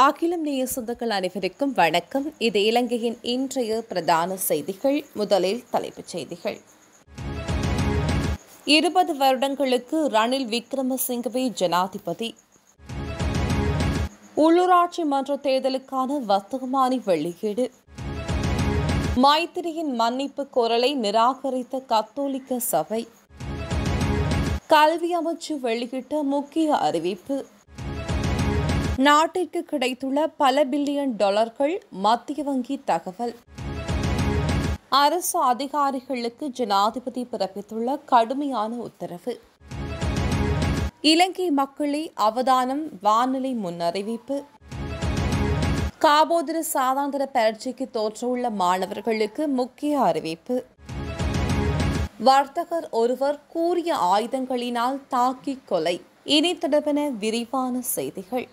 அகிலம் நேய சொந்தங்கள் அனைவருக்கும் வணக்கம் இது இலங்கையின் இன்றைய பிரதான செய்திகள் முதலில் தலைப்புச் செய்திகள் இருபது வருடங்களுக்கு ரணில் விக்ரமசிங்கவே ஜனாதிபதி உள்ளூராட்சி மன்ற தேர்தலுக்கான வர்த்தகமானி வெளியீடு மைத்திரியின் மன்னிப்பு குரலை நிராகரித்த கத்தோலிக்க சபை கல்வி அமைச்சு வெளியிட்ட முக்கிய அறிவிப்பு நாட்டிற்கு கிடைத்துள்ள பல பில்லியன் டாலர்கள் மத்திய வங்கி தகவல் அரசு அதிகாரிகளுக்கு ஜனாதிபதி பிறப்பித்துள்ள கடுமையான உத்தரவு இலங்கை மக்களை அவதானம் வானிலை முன்னறிவிப்பு காபோதர சாதாந்திர பரீட்சைக்கு தோற்றவுள்ள மாணவர்களுக்கு முக்கிய அறிவிப்பு வர்த்தகர் ஒருவர் கூறிய ஆயுதங்களினால் தாக்கி கொலை இனி தொடர்பென விரிவான செய்திகள்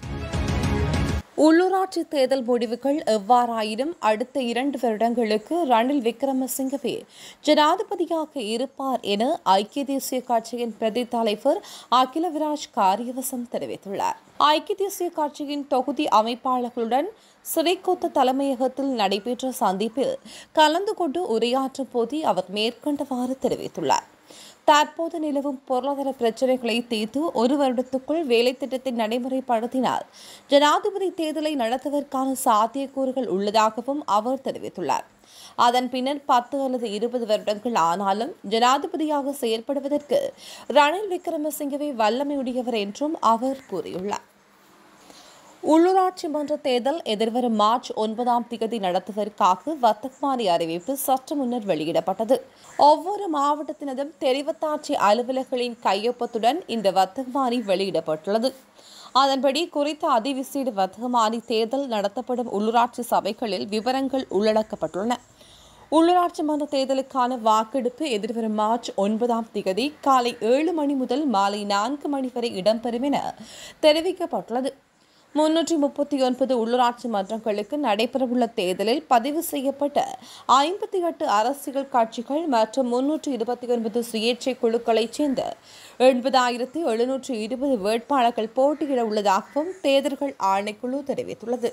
உள்ளூராட்சி தேர்தல் முடிவுகள் எவ்வாறாயினும் அடுத்த இரண்டு வருடங்களுக்கு ரணில் விக்ரமசிங்கவே ஜனாதிபதியாக இருப்பார் என ஐக்கிய தேசிய கட்சியின் பிரதி தலைவர் அகில விராஜ் காரியவசம் தெரிவித்துள்ளார் ஐக்கிய தேசிய கட்சியின் தொகுதி அமைப்பாளர்களுடன் சிறைக்கோத்த தலைமையகத்தில் நடைபெற்ற சந்திப்பில் கலந்து கொண்டு உரையாற்றும் போது அவர் மேற்கண்டவாறு தெரிவித்துள்ளார் தற்போது நிலவும் பொருளாதார பிரச்சினைகளை தீர்த்து ஒரு வருடத்துக்குள் வேலை திட்டத்தை நடைமுறைப்படுத்தினால் ஜனாதிபதி தேர்தலை நடத்துவதற்கான சாத்தியக்கூறுகள் உள்ளதாகவும் அவர் தெரிவித்துள்ளார் அதன் பின்னர் பத்து அல்லது இருபது வருடங்கள் ஆனாலும் ஜனாதிபதியாக செயல்படுவதற்கு ரணில் விக்ரமசிங்கவே வல்லமையுடையவர் என்றும் அவர் கூறியுள்ளார் உள்ளூராட்சி மன்ற தேர்தல் எதிர்வரும் மார்ச் ஒன்பதாம் தேதி நடத்துவதற்காக வர்த்தகமானி அறிவிப்பு சற்று முன்னர் வெளியிடப்பட்டது ஒவ்வொரு மாவட்டத்தினதும் தெரிவத்தாட்சி அலுவலர்களின் கையொப்பத்துடன் இந்த வர்த்தகமானி வெளியிடப்பட்டுள்ளது அதன்படி குறித்த அதிவிசேட வர்த்தகமானி தேர்தல் நடத்தப்படும் உள்ளூராட்சி சபைகளில் விவரங்கள் உள்ளடக்கப்பட்டுள்ளன உள்ளூராட்சி மன்ற தேர்தலுக்கான வாக்கெடுப்பு எதிர்வரும் மார்ச் ஒன்பதாம் தேதி காலை ஏழு மணி முதல் மாலை நான்கு மணி வரை இடம்பெறும் என தெரிவிக்கப்பட்டுள்ளது முன்னூற்றி முப்பத்தி ஒன்பது உள்ளூராட்சி மன்றங்களுக்கு நடைபெறவுள்ள தேர்தலில் பதிவு செய்யப்பட்ட ஐம்பத்தி எட்டு அரசியல் கட்சிகள் மற்றும் முன்னூற்று இருபத்தி ஒன்பது சுயேட்சை குழுக்களைச் சேர்ந்த எண்பதாயிரத்தி எழுநூற்று இருபது வேட்பாளர்கள் போட்டியிட உள்ளதாகவும் தேர்தல்கள் ஆணைக்குழு தெரிவித்துள்ளது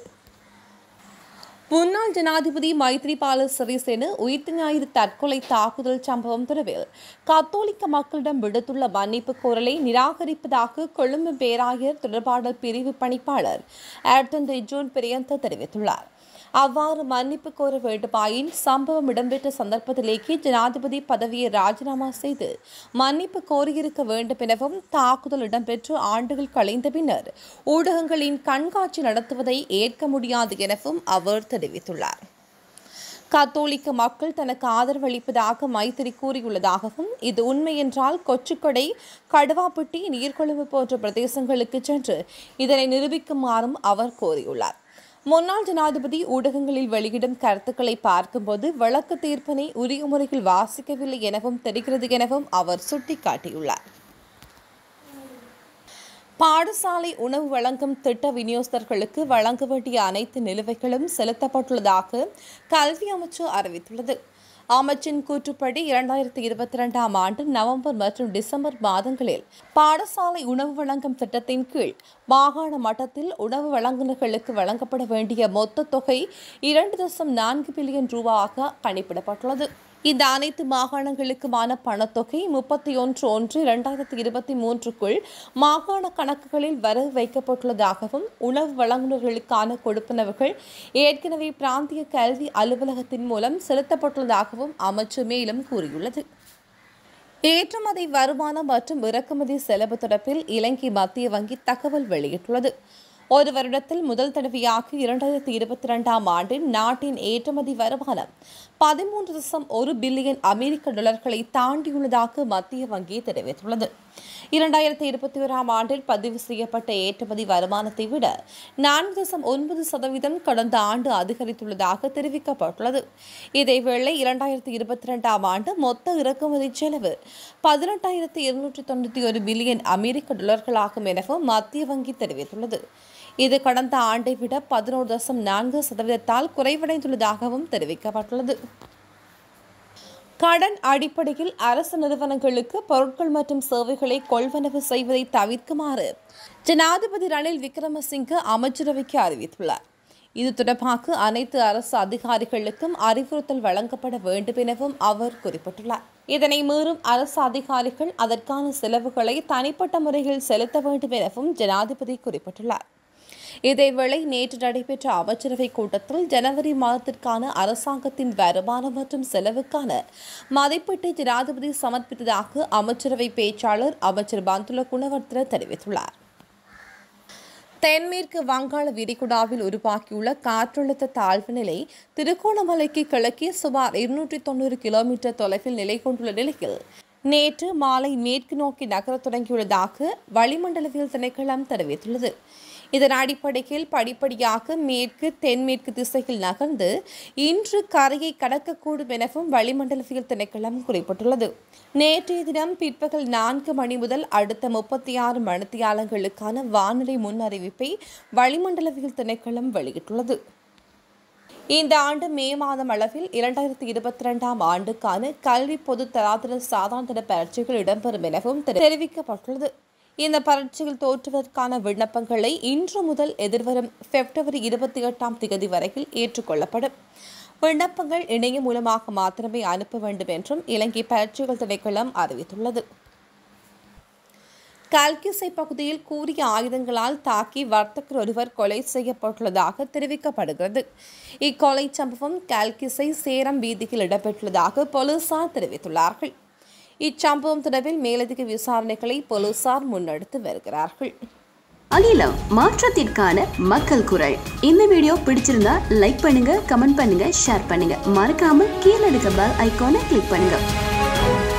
முன்னாள் ஜனாதிபதி மைத்ரிபால சிறிசேன உயிர்த்த ஞாயிறு தற்கொலை தாக்குதல் சம்பவம் தொடர்பில் கத்தோலிக்க மக்களிடம் விடுத்துள்ள மன்னிப்பு கோரலை நிராகரிப்பதாக கொழும்பு பேராயர் தொடர்பாடல் பிரிவு பணிப்பாளர் ஆர்டன் ஜூன் பிரியந்த தெரிவித்துள்ளார் அவ்வாறு மன்னிப்பு கோர வேண்டுமாயின் சம்பவம் இடம்பெற்ற சந்தர்ப்பத்திலேயே ஜனாதிபதி பதவியை ராஜினாமா செய்து மன்னிப்பு கோரியிருக்க வேண்டும் எனவும் தாக்குதல் இடம்பெற்று ஆண்டுகள் கழிந்த பின்னர் ஊடகங்களின் கண்காட்சி நடத்துவதை ஏற்க முடியாது எனவும் அவர் தெரிவித்துள்ளார் கத்தோலிக்க மக்கள் தனக்கு ஆதரவளிப்பதாக மைத்திரி கூறியுள்ளதாகவும் இது உண்மை என்றால் கொச்சுக்கொடை கடுவாப்பட்டி நீர்கொழும்பு போன்ற பிரதேசங்களுக்கு சென்று இதனை நிரூபிக்குமாறும் அவர் கோரியுள்ளார் முன்னாள் ஜனாதிபதி ஊடகங்களில் வெளியிடும் கருத்துக்களை பார்க்கும்போது வழக்கு தீர்ப்பினை உரிய முறையில் வாசிக்கவில்லை எனவும் தெரிகிறது எனவும் அவர் சுட்டிக்காட்டியுள்ளார் பாடசாலை உணவு வழங்கும் திட்ட விநியோகஸ்தர்களுக்கு வழங்க வேண்டிய அனைத்து நிலுவைகளும் செலுத்தப்பட்டுள்ளதாக கல்வி அமைச்சு அறிவித்துள்ளது அமைச்சின் கூற்றுப்படி இரண்டாயிரத்தி இருபத்தி இரண்டாம் ஆண்டு நவம்பர் மற்றும் டிசம்பர் மாதங்களில் பாடசாலை உணவு வழங்கும் திட்டத்தின் கீழ் மாகாண மட்டத்தில் உணவு வழங்குநர்களுக்கு வழங்கப்பட வேண்டிய மொத்த தொகை இரண்டு தசம் நான்கு பில்லியன் ரூபாயாக கணிப்பிடப்பட்டுள்ளது இந்த அனைத்து மாகாணங்களுக்குமான பணத்தொகை முப்பத்தி ஒன்று ஒன்று இரண்டாயிரத்தி இருபத்தி மூன்றுக்குள் மாகாண கணக்குகளில் வரவு வைக்கப்பட்டுள்ளதாகவும் உணவு வழங்குநர்களுக்கான கொடுப்பனவுகள் ஏற்கனவே பிராந்திய கல்வி அலுவலகத்தின் மூலம் செலுத்தப்பட்டுள்ளதாகவும் அமைச்சு மேலும் கூறியுள்ளது ஏற்றுமதி வருமானம் மற்றும் இறக்குமதி செலவு தொடர்பில் இலங்கை மத்திய வங்கி தகவல் வெளியிட்டுள்ளது ஒரு வருடத்தில் முதல் தடவையாக இரண்டாயிரத்தி இருபத்தி இரண்டாம் ஆண்டில் நாட்டின் ஏற்றுமதி வருமானம் பதிமூன்று தசம் ஒரு பில்லியன் அமெரிக்க டாலர்களை தாண்டியுள்ளதாக மத்திய வங்கி தெரிவித்துள்ளது இரண்டாயிரத்தி இருபத்தி ஓராம் ஆண்டில் பதிவு செய்யப்பட்ட ஏற்றுமதி வருமானத்தை விட நான்கு தசம் ஒன்பது சதவீதம் கடந்த ஆண்டு அதிகரித்துள்ளதாக தெரிவிக்கப்பட்டுள்ளது இதேவேளை இரண்டாயிரத்தி இருபத்தி இரண்டாம் ஆண்டு மொத்த இறக்குமதி செலவு பதினெட்டாயிரத்தி இருநூற்றி தொண்ணூற்றி ஒரு பில்லியன் அமெரிக்க டாலர்களாகும் எனவும் மத்திய வங்கி தெரிவித்துள்ளது இது கடந்த ஆண்டை விட பதினோரு தசம் நான்கு சதவீதத்தால் குறைவடைந்துள்ளதாகவும் தெரிவிக்கப்பட்டுள்ளது கடன் அடிப்படையில் அரசு நிறுவனங்களுக்கு பொருட்கள் மற்றும் சேவைகளை கொள்வனவு செய்வதை தவிர்க்குமாறு ஜனாதிபதி ரணில் விக்ரமசிங்க அமைச்சரவைக்கு அறிவித்துள்ளார் இது தொடர்பாக அனைத்து அரசு அதிகாரிகளுக்கும் அறிவுறுத்தல் வழங்கப்பட வேண்டும் எனவும் அவர் குறிப்பிட்டுள்ளார் இதனை மீறும் அரசு அதிகாரிகள் அதற்கான செலவுகளை தனிப்பட்ட முறையில் செலுத்த வேண்டும் எனவும் ஜனாதிபதி குறிப்பிட்டுள்ளார் இதேவேளை நேற்று நடைபெற்ற அமைச்சரவை கூட்டத்தில் ஜனவரி மாதத்திற்கான அரசாங்கத்தின் வருமானம் மற்றும் செலவுக்கான மதிப்பீட்டை ஜனாதிபதி சமர்ப்பித்ததாக அமைச்சரவை பேச்சாளர் அமைச்சர் பந்துல குணவர்த்தன தெரிவித்துள்ளார் தென்மேற்கு வங்காள விரிகுடாவில் உருவாக்கியுள்ள காற்றழுத்த தாழ்வு நிலை திருகோணமலைக்கு கிழக்கே சுமார் இருநூற்றி தொண்ணூறு கிலோமீட்டர் தொலைவில் நிலை கொண்டுள்ள நிலையில் நேற்று மாலை மேற்கு நோக்கி நகரத் தொடங்கியுள்ளதாக வளிமண்டலவியல் திணைக்களம் தெரிவித்துள்ளது இதன் அடிப்படையில் படிப்படியாக மேற்கு தென்மேற்கு திசையில் நகர்ந்து இன்று கரையை கடக்கக்கூடும் எனவும் வளிமண்டலவியல் திணைக்களம் குறிப்பிட்டுள்ளது நேற்றைய தினம் பிற்பகல் நான்கு மணி முதல் அடுத்த முப்பத்தி ஆறு மணித்தியாலங்களுக்கான வானிலை முன் அறிவிப்பை வளிமண்டலவியல் திணைக்களம் வெளியிட்டுள்ளது இந்த ஆண்டு மே மாதம் அளவில் இரண்டாயிரத்தி இருபத்தி ரெண்டாம் ஆண்டுக்கான கல்வி பொது தராதர சாதாரண பரீட்சைகள் இடம்பெறும் எனவும் தெரிவிக்கப்பட்டுள்ளது இந்த பரீட்சையில் தோற்றுவதற்கான விண்ணப்பங்களை இன்று முதல் எதிர்வரும் பிப்ரவரி இருபத்தி எட்டாம் தேதி வரையில் ஏற்றுக்கொள்ளப்படும் விண்ணப்பங்கள் இணையம் மூலமாக மாத்திரமே அனுப்ப வேண்டும் என்றும் இலங்கை பரீட்சைகள் திணைக்களம் அறிவித்துள்ளது கல்கிசை பகுதியில் கூறிய ஆயுதங்களால் தாக்கி வர்த்தகர் ஒருவர் கொலை செய்யப்பட்டுள்ளதாக தெரிவிக்கப்படுகிறது இக்கொலை சம்பவம் கல்கிசை சேரம் வீதியில் இடம்பெற்றுள்ளதாக போலீசார் தெரிவித்துள்ளார்கள் இச்சம்பவம் தொடர்பில் மேலதிக விசாரணைகளை போலீசார் முன்னெடுத்து வருகிறார்கள் அகிலம் மாற்றத்திற்கான மக்கள் குரல் இந்த வீடியோ பிடிச்சிருந்தா லைக் பண்ணுங்க கமெண்ட் பண்ணுங்க ஷேர் பண்ணுங்க மறக்காம கீழே இருக்க பெல் ஐகானை கிளிக் பண்ணுங்க